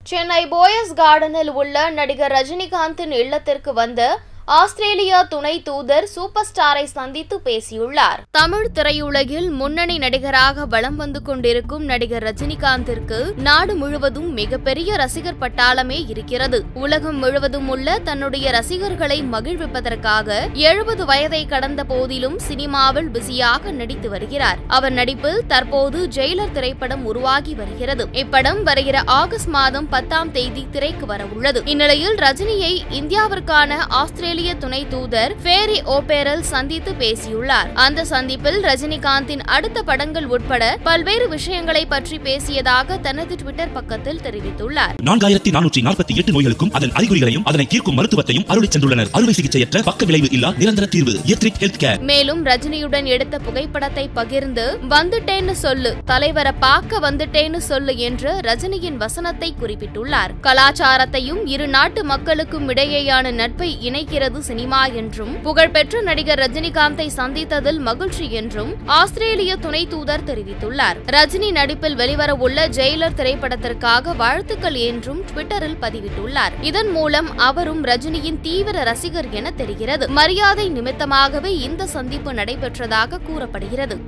சென்னை போயஸ் கார்டனில் உள்ள நடிகர் ரஜினிகாந்தின் இல்லத்திற்கு வந்த ஆஸ்திரேலியா துணை தூதர் சூப்பர் ஸ்டாரை சந்தித்து பேசியுள்ளார் தமிழ் திரையுலகில் முன்னணி நடிகராக வலம் வந்து கொண்டிருக்கும் நடிகர் ரஜினிகாந்திற்கு நாடு முழுவதும் மிகப்பெரிய ரசிகர் பட்டாளமே இருக்கிறது உலகம் முழுவதும் உள்ள தன்னுடைய ரசிகர்களை மகிழ்விப்பதற்காக எழுபது வயதை கடந்த போதிலும் சினிமாவில் பிஸியாக நடித்து வருகிறார் அவர் நடிப்பில் தற்போது ஜெயிலர் திரைப்படம் உருவாகி வருகிறது இப்படம் வருகிற ஆகஸ்ட் மாதம் பத்தாம் தேதி திரைக்கு வர உள்ளது இந்நிலையில் ரஜினியை இந்தியாவிற்கான ஆஸ்திரேலிய துணை தூதர் ஃபேரி ஓபேரல் சந்தித்து பேசியுள்ளார் அந்த சந்திப்பில் ரஜினிகாந்தின் அடுத்த படங்கள் உட்பட பல்வேறு விஷயங்களை பற்றி பேசியதாக தனது ட்விட்டர் பக்கத்தில் தெரிவித்துள்ளார் நான்காயிரத்தி நானூற்றி நாற்பத்தி எட்டு நோய்களுக்கும் அதன் அறிகுறிகளையும் அதனை தீர்க்கும் மருத்துவத்தையும் அருளி சென்றுள்ளனர் அறுவை சிகிச்சையற்ற பக்க விளைவு இல்லா நிரந்தர தீர்வு எத்ரிக் ஹெல்த் கேர் மேலும் ரஜினியுடன் எடுத்த புகைப்படத்தை பகிர்ந்து வந்துட்டேன்னு சொல்லு தலைவரை பார்க்க வந்துட்டேன்னு சொல்லு என்று ரஜினியின் வசனத்தை குறிப்பிட்டுள்ளார் கலாச்சாரத்தையும் இரு நாட்டு மக்களுக்கும் இடையேயான நட்பை இணைக்கிறது சினிமா என்றும் புகழ்பெற்ற நடிகர் ரஜினிகாந்தை சந்தித்ததில் மகிழ்ச்சி என்றும் ஆஸ்திரேலிய துணை தூதர் தெரிவித்துள்ளார் ரஜினி நடிப்பில் வெளிவரவுள்ள ஜெயிலர் திரைப்படத்திற்காக வாழ்த்துக்கள் என்றும் ட்விட்டரில் பதிவிட்டுள்ளார் இதன் மூலம் அவரும் ரஜினியின் தீவிர ரசிகர் என தெரிகிறது மரியாதை நிமித்தமாகவே இந்த சந்திப்பு நடைபெற்றதாக கூறப்படுகிறது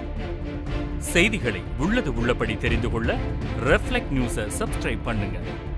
செய்திகளை உள்ளது உள்ளபடி தெரிந்து கொள்ள ரெஃப்ளெக்ட் நியூஸை சப்ஸ்கிரைப் பண்ணுங்க